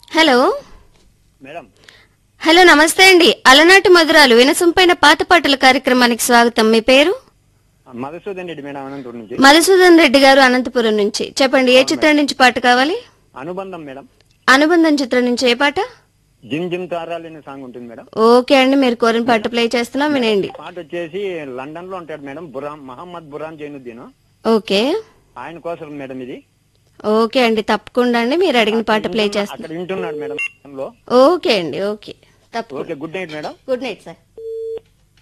hello madam hello నమస్తే అండి అలనాటి మధురాలు వినసొంపైన పాత పాటల కార్యక్రమానికి స్వాగతం మీ పేరు మధుసూదన్ రెడ్డి మేడం అనంతపురం నుంచి మధుసూదన్ రెడ్డి గారు అనంతపురం నుంచి చెప్పండి ఏ చిత్రం నుంచి పాట కావాలి అనుబంధం మేడం అనుబంధం చిత్రం నుంచి ఏ పాట జిమ్ జిమ్ తారాలని సాంగ్ ఉంటుంది మేడం ఓకే అండి మీరు కోరిన పాట ప్లే చేస్తున్నాం వినండి పాట వచ్చేసి లండన్ లో ఉంటాడు మేడం బురాన్ మహమ్మద్ బురాన్ జైనుద్దీన్ ఓకే ఆయన కోసం మేడం ఇది ఓకే అండి తప్పకుండా అండి మీరు అడిగిన పాట ప్లే చేస్తాం అక్కడ వింటున్నాడు మేడం లో ఓకే అండి ఓకే తప్పకుండా okay good night madam good night sir